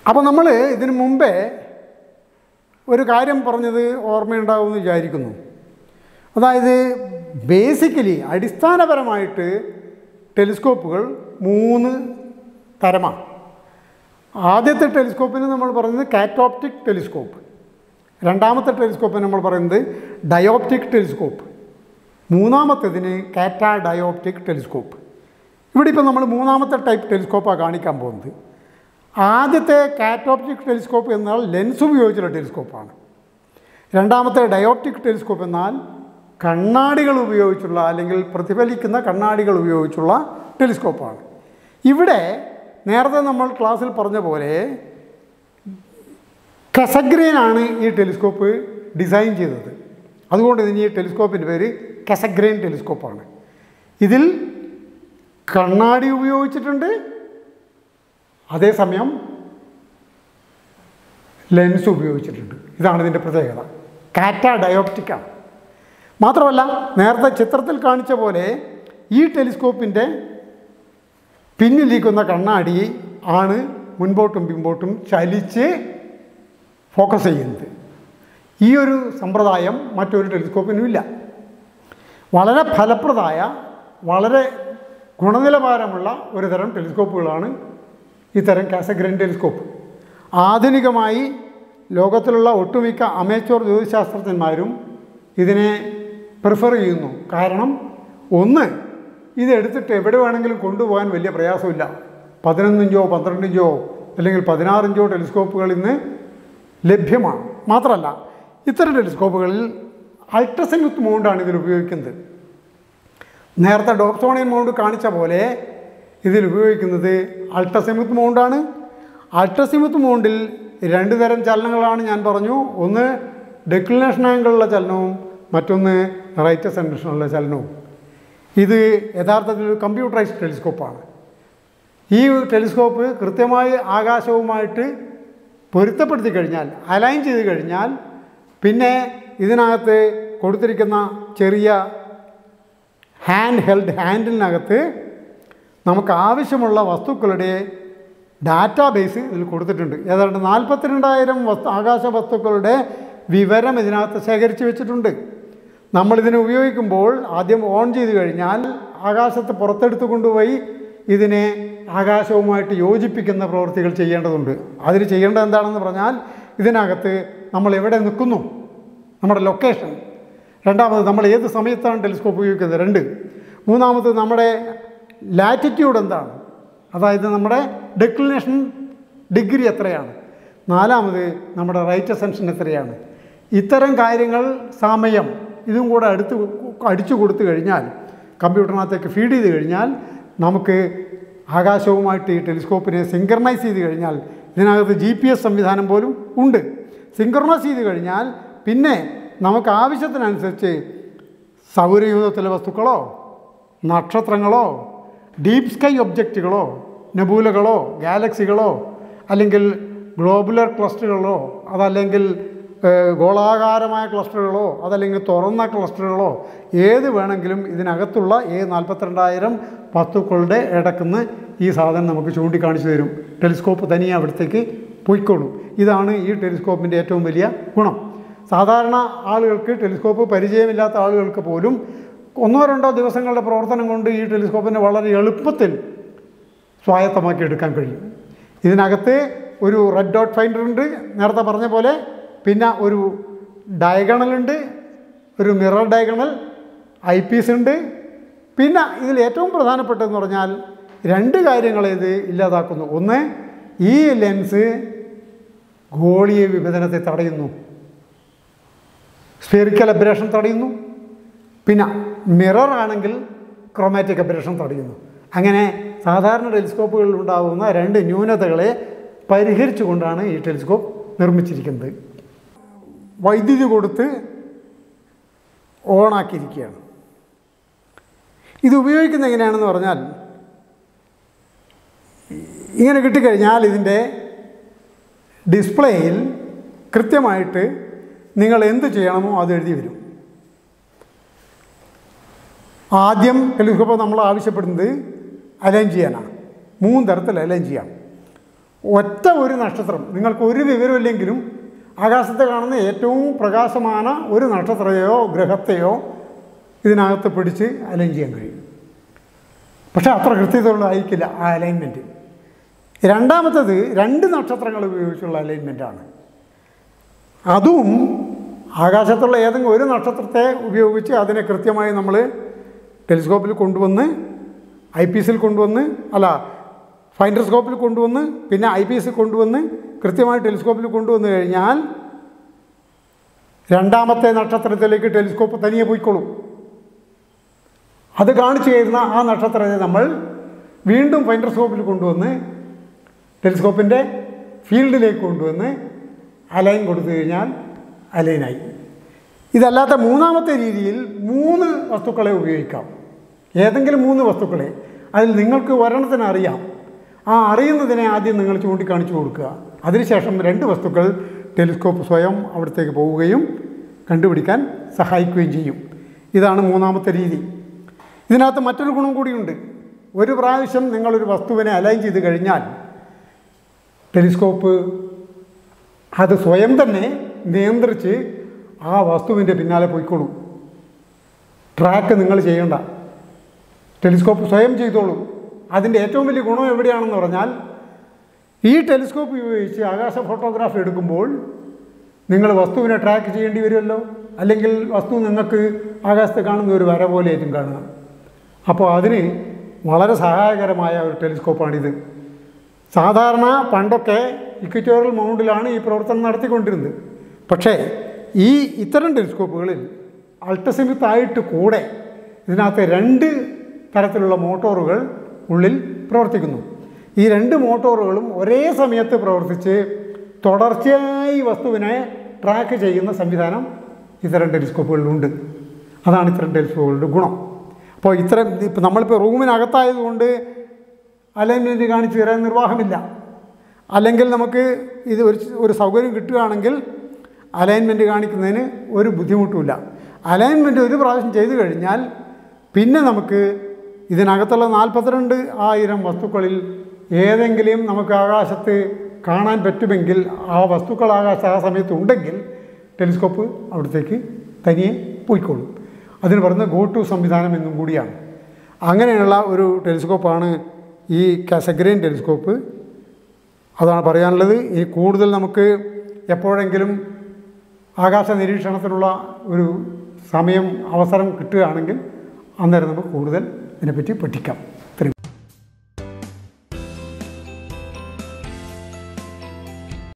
അപ്പോൾ നമ്മൾ ഇതിനു മുമ്പേ ഒരു കാര്യം പറഞ്ഞത് ഓർമ്മയുണ്ടാകുമെന്ന് വിചാരിക്കുന്നു അതായത് ബേസിക്കലി അടിസ്ഥാനപരമായിട്ട് ടെലിസ്കോപ്പുകൾ മൂന്ന് തരമാണ് ആദ്യത്തെ ടെലിസ്കോപ്പിന് നമ്മൾ പറയുന്നത് കാറ്റോപ്റ്റിക് ടെലിസ്കോപ്പ് രണ്ടാമത്തെ ടെലിസ്കോപ്പിന് നമ്മൾ പറയുന്നത് ഡയോപ്റ്റിക് ടെലിസ്കോപ്പ് മൂന്നാമത്തേതിന് കാറ്റാ ഡയോപ്റ്റിക് ടെലിസ്കോപ്പ് ഇവിടെ ഇപ്പോൾ നമ്മൾ മൂന്നാമത്തെ ടൈപ്പ് ടെലിസ്കോപ്പാണ് കാണിക്കാൻ പോകുന്നത് ആദ്യത്തെ കാറ്റോപ്റ്റിക് ടെലിസ്കോപ്പ് എന്നാൽ ലെൻസ് ഉപയോഗിച്ചുള്ള ടെലിസ്കോപ്പാണ് രണ്ടാമത്തെ ഡയോപ്റ്റിക് ടെലിസ്കോപ്പ് എന്നാൽ കണ്ണാടികൾ ഉപയോഗിച്ചുള്ള അല്ലെങ്കിൽ പ്രതിഫലിക്കുന്ന കണ്ണാടികൾ ഉപയോഗിച്ചുള്ള ടെലിസ്കോപ്പാണ് ഇവിടെ നേരത്തെ നമ്മൾ ക്ലാസ്സിൽ പറഞ്ഞ പോലെ കസഗ്രെയിനാണ് ഈ ടെലിസ്കോപ്പ് ഡിസൈൻ ചെയ്തത് അതുകൊണ്ട് ഇതിന് ഈ ടെലിസ്കോപ്പിൻ്റെ പേര് കസഗ്രെയിൻ ടെലിസ്കോപ്പാണ് ഇതിൽ കണ്ണാടി ഉപയോഗിച്ചിട്ടുണ്ട് അതേസമയം ലെൻസ് ഉപയോഗിച്ചിട്ടുണ്ട് ഇതാണ് ഇതിൻ്റെ പ്രത്യേകത കാറ്റ ഡയോപ്റ്റിക്കാണ് മാത്രമല്ല നേരത്തെ ചിത്രത്തിൽ കാണിച്ച പോലെ ഈ ടെലിസ്കോപ്പിൻ്റെ പിന്നിലിരിക്കുന്ന കണ്ണാടി ആണ് മുൻപോട്ടും പിമ്പോട്ടും ചലിച്ച് ഫോക്കസ് ചെയ്യുന്നത് ഈ ഒരു സമ്പ്രദായം മറ്റൊരു ടെലിസ്കോപ്പിനും ഇല്ല വളരെ ഫലപ്രദമായ വളരെ ഗുണനിലവാരമുള്ള ഒരു തരം ടെലിസ്കോപ്പുകളാണ് ഇത്തരം കാസഗ്രൻ ടെലിസ്കോപ്പ് ആധുനികമായി ലോകത്തിലുള്ള ഒട്ടുമിക്ക അമേച്ചോർ ജ്യോതിശാസ്ത്രജ്ഞന്മാരും ഇതിനെ പ്രിഫർ ചെയ്യുന്നു കാരണം ഒന്ന് ഇതെടുത്തിട്ട് എവിടെ വേണമെങ്കിലും കൊണ്ടുപോകാൻ വലിയ പ്രയാസമില്ല പതിനൊന്നിഞ്ചോ പന്ത്രണ്ടിഞ്ചോ അല്ലെങ്കിൽ പതിനാറിഞ്ചോ ടെലിസ്കോപ്പുകൾ ഇന്ന് ലഭ്യമാണ് മാത്രമല്ല ഇത്തരം ടെലിസ്കോപ്പുകളിൽ അൾട്രസെനുത്ത് മൗണ്ടാണ് ഇതിൽ ഉപയോഗിക്കുന്നത് നേരത്തെ ഡോപ്സോണിയൻ മൗണ്ട് കാണിച്ച പോലെ ഇതിൽ ഉപയോഗിക്കുന്നത് അൾട്രസിമുത്ത് മൗണ്ടാണ് അൾട്രസിമുത്ത് മൗണ്ടിൽ രണ്ട് തരം ചലനങ്ങളാണ് ഞാൻ പറഞ്ഞു ഒന്ന് ഡെക്ലിനേഷൻ ആംഗിളുള്ള ചലനവും മറ്റൊന്ന് റൈറ്റ് സെൻട്രേഷനുള്ള ചലനവും ഇത് യഥാർത്ഥത്തിൽ ഒരു കമ്പ്യൂട്ടറൈസ്ഡ് ടെലിസ്കോപ്പാണ് ഈ ടെലിസ്കോപ്പ് കൃത്യമായി ആകാശവുമായിട്ട് പൊരുത്തപ്പെടുത്തി കഴിഞ്ഞാൽ അലൈൻ ചെയ്ത് കഴിഞ്ഞാൽ പിന്നെ ഇതിനകത്ത് കൊടുത്തിരിക്കുന്ന ചെറിയ ഹാൻഡ് ഹെൽഡ് ഹാൻഡിലിനകത്ത് നമുക്ക് ആവശ്യമുള്ള വസ്തുക്കളുടെ ഡാറ്റാബേസ് ഇതിൽ കൊടുത്തിട്ടുണ്ട് ഏതാണ്ട് നാൽപ്പത്തിരണ്ടായിരം വസ്തു ആകാശ വസ്തുക്കളുടെ വിവരം ഇതിനകത്ത് ശേഖരിച്ച് വെച്ചിട്ടുണ്ട് നമ്മളിതിനെ ഉപയോഗിക്കുമ്പോൾ ആദ്യം ഓൺ ചെയ്ത് കഴിഞ്ഞാൽ ആകാശത്ത് പുറത്തെടുത്ത് കൊണ്ടുപോയി ഇതിനെ ആകാശവുമായിട്ട് യോജിപ്പിക്കുന്ന പ്രവൃത്തികൾ ചെയ്യേണ്ടതുണ്ട് അതിന് ചെയ്യേണ്ടത് എന്താണെന്ന് പറഞ്ഞാൽ ഇതിനകത്ത് നമ്മൾ എവിടെ നിൽക്കുന്നു നമ്മുടെ ലൊക്കേഷൻ രണ്ടാമത് നമ്മൾ ഏത് സമയത്താണ് ടെലിസ്കോപ്പ് ഉപയോഗിക്കുന്നത് രണ്ട് മൂന്നാമത് നമ്മുടെ ലാറ്റിറ്റ്യൂഡ് എന്താണ് അതായത് നമ്മുടെ ഡെക്ലിനേഷൻ ഡിഗ്രി എത്രയാണ് നാലാമത് നമ്മുടെ റൈറ്റ് അസെൻഷൻ എത്രയാണ് ഇത്തരം കാര്യങ്ങൾ സമയം ഇതും കൂടെ അടുത്ത് അടിച്ചു കൊടുത്തു കഴിഞ്ഞാൽ കമ്പ്യൂട്ടറിനകത്തേക്ക് ഫീഡ് ചെയ്ത് കഴിഞ്ഞാൽ നമുക്ക് ആകാശവുമായിട്ട് ഈ ടെലിസ്കോപ്പിനെ സിങ്കർണൈസ് ചെയ്ത് കഴിഞ്ഞാൽ ഇതിനകത്ത് ജി പി എസ് സംവിധാനം പോലും ഉണ്ട് സിങ്കർണൈസ് ചെയ്ത് കഴിഞ്ഞാൽ പിന്നെ നമുക്ക് ആവശ്യത്തിനനുസരിച്ച് സൗരയൂഥത്തിലെ വസ്തുക്കളോ നക്ഷത്രങ്ങളോ ഡീപ് സ്കൈ ഒബ്ജക്റ്റുകളോ നെബൂലകളോ ഗാലക്സികളോ അല്ലെങ്കിൽ ഗ്ലോബുലർ ക്ലസ്റ്ററുകളോ അതല്ലെങ്കിൽ ഏഹ്, ഗോളാകാരമായ ക്ലസ്റ്ററുകളോ അതല്ലെങ്കിൽ തുറന്ന ക്ലസ്റ്ററുകളോ ഏത് വേണമെങ്കിലും ഇതിനകത്തുള്ള ഏത് നാൽപ്പത്തിരണ്ടായിരം വസ്തുക്കളുടെ ഇടക്കുന്ന് ഈ സാധനം നമുക്ക് ചൂണ്ടിക്കാണിച്ചു തരും ടെലിസ്കോപ്പ് തനിയെ അവിടത്തേക്ക് പോയിക്കോളും ഇതാണ് ഈ ടെലിസ്കോപ്പിൻ്റെ ഏറ്റവും വലിയ ഗുണം സാധാരണ ആളുകൾക്ക് ടെലിസ്കോപ്പ് പരിചയമില്ലാത്ത ആളുകൾക്ക് പോലും ഒന്നോ രണ്ടോ ദിവസങ്ങളുടെ പ്രവർത്തനം കൊണ്ട് ഈ ടെലിസ്കോപ്പിനെ വളരെ എളുപ്പത്തിൽ സ്വായത്തമാക്കി എടുക്കാൻ കഴിയും ഇതിനകത്ത് ഒരു റെഡ് ഡോട്ട് ഫൈൻഡർ ഉണ്ട് നേരത്തെ പറഞ്ഞ പോലെ പിന്നെ ഒരു ഡയഗണൽ ഉണ്ട് ഒരു മിറർ ഡയഗണൽ ഐ പീസ് ഉണ്ട് പിന്നെ ഇതിൽ ഏറ്റവും പ്രധാനപ്പെട്ടതെന്ന് പറഞ്ഞാൽ രണ്ട് കാര്യങ്ങളെ ഇത് ഇല്ലാതാക്കുന്നു ഒന്ന് ഈ ലെൻസ് ഗോളീയ വിഭജനത്തെ തടയുന്നു സ്ഫിയറിക്കൽ അബ്രേഷൻ തടയുന്നു പിന്നെ മിറർ ആണെങ്കിൽ ക്രോമാറ്റിക് അബ്രേഷൻ തടയുന്നു അങ്ങനെ സാധാരണ ടെലിസ്കോപ്പുകളിൽ ഉണ്ടാകുന്ന രണ്ട് ന്യൂനതകളെ പരിഹരിച്ചുകൊണ്ടാണ് ഈ ടെലിസ്കോപ്പ് നിർമ്മിച്ചിരിക്കുന്നത് വൈദ്യുതി കൊടുത്ത് ഓണാക്കിയിരിക്കുകയാണ് ഇത് ഉപയോഗിക്കുന്നത് എങ്ങനെയാണെന്ന് പറഞ്ഞാൽ ഇങ്ങനെ കിട്ടിക്കഴിഞ്ഞാൽ ഇതിൻ്റെ ഡിസ്പ്ലേയിൽ കൃത്യമായിട്ട് നിങ്ങൾ എന്ത് ചെയ്യണമോ അത് എഴുതി വരും ആദ്യം ടെലിസ്കോപ്പ് നമ്മൾ ആവശ്യപ്പെടുന്നത് അലൈൻ ചെയ്യാനാണ് മൂന്ന് തരത്തിൽ അലൈൻ ചെയ്യാം ഒറ്റ ഒരു നക്ഷത്രം നിങ്ങൾക്ക് ഒരു വിവരമില്ലെങ്കിലും ആകാശത്തെ കാണുന്ന ഏറ്റവും പ്രകാശமான ഒരു നക്ഷത്രത്തെയോ ഗ്രഹത്തെയോ ഇതിനകത്ത് പിടിച്ച് അലൈൻ ചെയ്യാൻ കഴിയും പക്ഷേ അത്ര കൃത്യതയുള്ളതായിരിക്കില്ല ആ അലൈൻമെൻറ്റ് രണ്ടാമത്തത് രണ്ട് നക്ഷത്രങ്ങൾ ഉപയോഗിച്ചുള്ള അലൈൻമെൻറ്റാണ് അതും ആകാശത്തുള്ള ഏതെങ്കിലും ഒരു നക്ഷത്രത്തെ ഉപയോഗിച്ച് അതിനെ കൃത്യമായി നമ്മൾ ടെലിസ്കോപ്പിൽ കൊണ്ടുവന്ന് ഐ പി എസിൽ കൊണ്ടുവന്ന് അല്ല ഫൈൻഡർസ്കോപ്പിൽ കൊണ്ടുവന്ന് പിന്നെ ഐ പി എസിൽ കൊണ്ടുവന്ന് കൃത്യമായി ടെലിസ്കോപ്പിൽ കൊണ്ടുവന്ന് കഴിഞ്ഞാൽ രണ്ടാമത്തെ നക്ഷത്രത്തിലേക്ക് ടെലിസ്കോപ്പ് തനിയെ പോയിക്കോളും അത് കാണിച്ചു തരുന്ന ആ നക്ഷത്രത്തെ നമ്മൾ വീണ്ടും ഫൈൻഡർസ്കോപ്പിൽ കൊണ്ടുവന്ന് ടെലിസ്കോപ്പിൻ്റെ ഫീൽഡിലേക്ക് കൊണ്ടുവന്ന് അലൈൻ കൊടുത്തു കഴിഞ്ഞാൽ അലൈനായി ഇതല്ലാത്ത മൂന്നാമത്തെ രീതിയിൽ മൂന്ന് വസ്തുക്കളെ ഉപയോഗിക്കാം ഏതെങ്കിലും മൂന്ന് വസ്തുക്കളെ അതിൽ നിങ്ങൾക്ക് ഒരെണ്ണത്തിന് അറിയാം ആ അറിയുന്നതിനെ ആദ്യം നിങ്ങൾ ചൂണ്ടിക്കാണിച്ചു കൊടുക്കുക അതിനുശേഷം രണ്ട് വസ്തുക്കൾ ടെലിസ്കോപ്പ് സ്വയം അവിടത്തേക്ക് പോവുകയും കണ്ടുപിടിക്കാൻ സഹായിക്കുകയും ചെയ്യും ഇതാണ് മൂന്നാമത്തെ രീതി ഇതിനകത്ത് മറ്റൊരു ഗുണം കൂടിയുണ്ട് ഒരു പ്രാവശ്യം നിങ്ങളൊരു വസ്തുവിനെ അലൈൻ ചെയ്ത് കഴിഞ്ഞാൽ ടെലിസ്കോപ്പ് അത് സ്വയം തന്നെ നിയന്ത്രിച്ച് ആ വസ്തുവിൻ്റെ പിന്നാലെ പോയിക്കോളൂ ട്രാക്ക് നിങ്ങൾ ചെയ്യേണ്ട ടെലിസ്കോപ്പ് സ്വയം ചെയ്തോളൂ അതിൻ്റെ ഏറ്റവും വലിയ ഗുണം എവിടെയാണെന്ന് പറഞ്ഞാൽ ഈ ടെലിസ്കോപ്പ് ഉപയോഗിച്ച് ആകാശ ഫോട്ടോഗ്രാഫ് എടുക്കുമ്പോൾ നിങ്ങൾ വസ്തുവിനെ ട്രാക്ക് ചെയ്യേണ്ടി വരുമല്ലോ അല്ലെങ്കിൽ വസ്തു നിങ്ങൾക്ക് ആകാശത്ത് കാണുന്ന ഒരു വര പോലെയായിട്ടും കാണുക അപ്പോൾ അതിന് വളരെ സഹായകരമായ ഒരു ടെലിസ്കോപ്പാണിത് സാധാരണ പണ്ടൊക്കെ ഇക്വിറ്റോറിയൽ മൗണ്ടിലാണ് ഈ പ്രവർത്തനം നടത്തിക്കൊണ്ടിരുന്നത് പക്ഷേ ഈ ഇത്തരം ടെലിസ്കോപ്പുകളിൽ അൾട്ടസിമിത്തായിട്ട് കൂടെ ഇതിനകത്ത് രണ്ട് തരത്തിലുള്ള മോട്ടോറുകൾ ഉള്ളിൽ പ്രവർത്തിക്കുന്നു ഈ രണ്ട് മോട്ടോറുകളും ഒരേ സമയത്ത് പ്രവർത്തിച്ച് തുടർച്ചയായി വസ്തുവിനെ ട്രാക്ക് ചെയ്യുന്ന സംവിധാനം ഇത്തരം ടെലിസ്കോപ്പുകളിലുണ്ട് അതാണ് ഇത്തരം ടെലിസ്കോപ്പുകളുടെ ഗുണം അപ്പോൾ ഇത്തരം ഇപ്പം നമ്മളിപ്പോൾ റൂമിനകത്തായതുകൊണ്ട് അലൈൻമെൻറ്റ് കാണിച്ചു തരാൻ നിർവാഹമില്ല അല്ലെങ്കിൽ നമുക്ക് ഇത് ഒരു ഒരു സൗകര്യം കിട്ടുകയാണെങ്കിൽ അലൈൻമെൻറ്റ് കാണിക്കുന്നതിന് ഒരു ബുദ്ധിമുട്ടുമില്ല അലൈൻമെൻറ്റ് ഒരു പ്രാവശ്യം ചെയ്തു കഴിഞ്ഞാൽ പിന്നെ നമുക്ക് ഇതിനകത്തുള്ള നാൽപ്പത്തിരണ്ട് ആയിരം വസ്തുക്കളിൽ ഏതെങ്കിലും നമുക്ക് ആകാശത്ത് കാണാൻ പറ്റുമെങ്കിൽ ആ വസ്തുക്കൾ ആകാശത്ത് ആ സമയത്ത് ഉണ്ടെങ്കിൽ ടെലിസ്കോപ്പ് അവിടത്തേക്ക് തനിയെ പോയിക്കോളും അതിന് പറയുന്നത് ഗോ ടു സംവിധാനം എന്നും കൂടിയാണ് അങ്ങനെയുള്ള ഒരു ടെലിസ്കോപ്പാണ് ഈ കാസഗ്രൈൻ ടെലിസ്കോപ്പ് അതാണ് പറയാനുള്ളത് ഈ കൂടുതൽ നമുക്ക് എപ്പോഴെങ്കിലും ആകാശ നിരീക്ഷണത്തിനുള്ള ഒരു സമയം അവസരം കിട്ടുകയാണെങ്കിൽ അന്നേരം നമുക്ക് കൂടുതൽ ഇതിനെപ്പറ്റി പഠിക്കാം